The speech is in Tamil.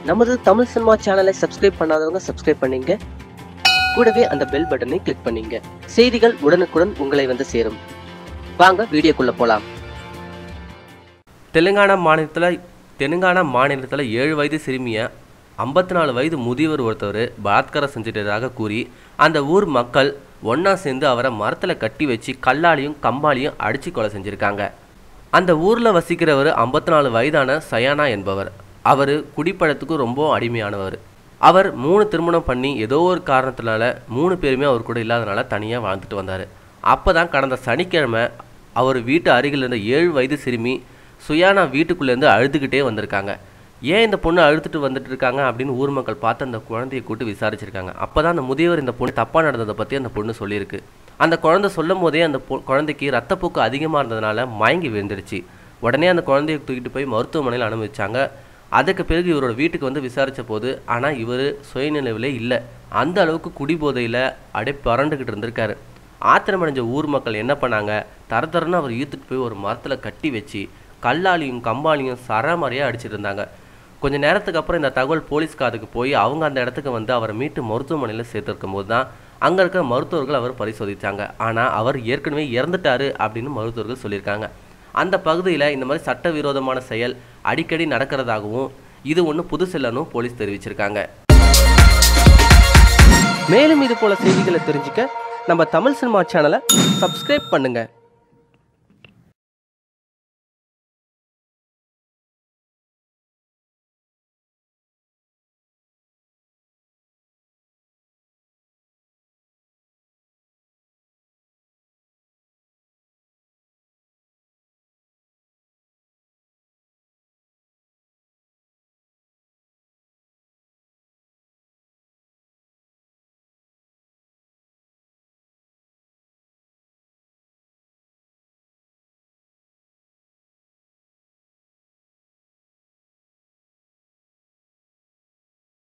நமது தமிழ் சினிமா சேனலை சப்ஸ்கிரைப் பண்ணாதவங்க சப்ஸ்கிரைப் பண்ணீங்க கூடவே அந்த பெல் பட்டனை கிளிக் பண்ணீங்க செய்திகள் உடனுக்குடன் உங்களை வந்து சேரும் வாங்க வீடியோக்குள்ள போலாம் தெலுங்கானா மாநிலத்தில் தெலுங்கானா மாநிலத்தில் ஏழு வயது சிறுமியை ஐம்பத்தி நாலு வயது முதியவர் ஒருத்தவர் பலாத்காரம் செஞ்சிட்டதாக கூறி அந்த ஊர் மக்கள் ஒன்றா சேர்ந்து அவரை மரத்தில் கட்டி வச்சு கல்லாலையும் கம்பாலையும் அடித்து கொலை செஞ்சுருக்காங்க அந்த ஊரில் வசிக்கிறவர் ஐம்பத்தி நாலு வயதான சயானா என்பவர் அவர் குடிப்பழத்துக்கு ரொம்ப அடிமையானவர் அவர் மூணு திருமணம் பண்ணி ஏதோ ஒரு காரணத்தினால மூணு பேருமே அவர் கூட இல்லாதனால தனியாக வாழ்ந்துட்டு வந்தார் அப்போ தான் கடந்த சனிக்கிழமை அவர் வீட்டு அருகில் இருந்த ஏழு வயது சிறுமி சுயானா வீட்டுக்குள்ளேருந்து அழுதுகிட்டே வந்திருக்காங்க ஏன் இந்த பொண்ணு அழுதுட்டு வந்துட்டு இருக்காங்க அப்படின்னு ஊர் மக்கள் பார்த்து அந்த குழந்தையை கூட்டு விசாரிச்சிருக்காங்க அப்போ தான் அந்த முதியவர் இந்த பொண்ணு தப்பாக நடந்ததை பற்றி அந்த பொண்ணு சொல்லியிருக்கு அந்த குழந்தை சொல்லும் போதே அந்த பொ குழந்தைக்கு ரத்தப்போக்கு அதிகமாக இருந்ததுனால மயங்கி விழுந்துருச்சு உடனே அந்த குழந்தையை தூக்கிட்டு போய் மருத்துவமனையில் அனுமதிச்சாங்க அதுக்கு பிறகு இவரோட வீட்டுக்கு வந்து விசாரித்த போது ஆனால் இவர் சுயநினைவிலே இல்லை அந்த அளவுக்கு குடிபோதையில் அப்படியே பறண்டுக்கிட்டு இருந்திருக்காரு ஆத்திரமடைஞ்ச ஊர் மக்கள் என்ன பண்ணாங்க தர தரன்னு அவர் ஈர்த்துட்டு போய் ஒரு மரத்தில் கட்டி வச்சு கல்லாலையும் கம்பாலையும் சரமாரியாக அடிச்சிட்டு இருந்தாங்க கொஞ்ச நேரத்துக்கு அப்புறம் இந்த தகவல் போலீஸ் காதுக்கு போய் அவங்க அந்த இடத்துக்கு வந்து அவரை மீட்டு மருத்துவமனையில் சேர்த்துருக்கும் போது தான் அங்கே இருக்க மருத்துவர்கள் அவர் பரிசோதித்தாங்க ஆனால் அவர் ஏற்கனவே இறந்துட்டாரு அப்படின்னு மருத்துவர்கள் சொல்லியிருக்காங்க அந்த பகுதியில் இந்த மாதிரி சட்டவிரோதமான செயல் அடிக்கடி நடக்கிறதாகவும் இது ஒன்றும் புதுசில்லனும் போலீஸ் தெரிவிச்சிருக்காங்க மேலும் இது போல செய்திகளை தெரிஞ்சுக்க நம்ம தமிழ் சினிமா சேனலை சப்ஸ்கிரைப் பண்ணுங்க